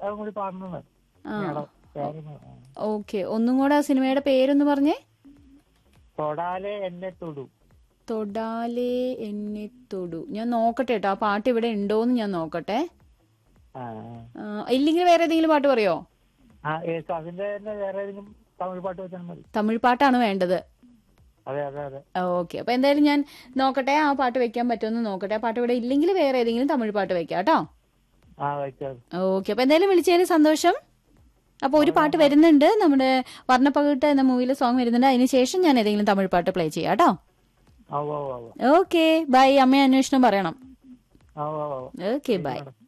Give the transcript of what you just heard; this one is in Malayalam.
അതും കൂടി പാടുന്നത് ആ മേഡം പേരൊന്ന് ആ. ഓക്കെ ഒന്നും കൂടെ ആ സിനിമയുടെ പേരൊന്ന് പറഞ്ഞേ തൊടാലെ എന്നെ തൊടു തൊടാലേ എന്നെ തൊടു ഞാൻ നോക്കട്ടെ കേട്ടോ ആ പാട്ട് ഇവിടെ ഉണ്ടോന്ന് ഞാൻ നോക്കട്ടെ ആ ആ, ഇല്ലെങ്കിൽ വേറെ ഏതെങ്കിലും പാട്ട് പറയോ ആ ഏ- അതിന്റെ തന്നെ വേറെ ഏതെങ്കിലും തമിഴ് പാട്ട് വെച്ചാൽ മതി തമിഴ് പാട്ടാണ് വേണ്ടത് അതെ അതെ അതെ ഓക്കെ അപ്പൊ എന്തായാലും ഞാൻ നോക്കട്ടെ ആ പാട്ട് വെക്കാൻ പറ്റുമെന്ന് നോക്കട്ടെ ആ പാട്ട് ഇവിടെ ഇല്ലെങ്കിൽ വേറെ ഏതെങ്കിലും തമിഴ് പാട്ട് വെക്കാം കേട്ടോ ആ വയ്ക്കാം ഓക്കെ അപ്പൊ എന്തായാലും വിളിച്ചതിന് സന്തോഷം അപ്പൊ ഒരു പാട്ട് വരുന്നുണ്ട് നമ്മുടെ വർണ്ണപ്പകിട്ട് എന്ന മൂവിയിലെ സോങ് വരുന്നുണ്ട് അതിന് ശേഷം ഞാൻ ഏതെങ്കിലും തമിഴ് പാട്ട് പ്ലേ ചെയ്യാം കേട്ടോ ആ ഓ ഓ ഓ ഓക്കെ ബൈ അമ്മയെ അന്വേഷണം പറയണം ആ ഓ ഓ ഓക്കെ ബൈ മാഡം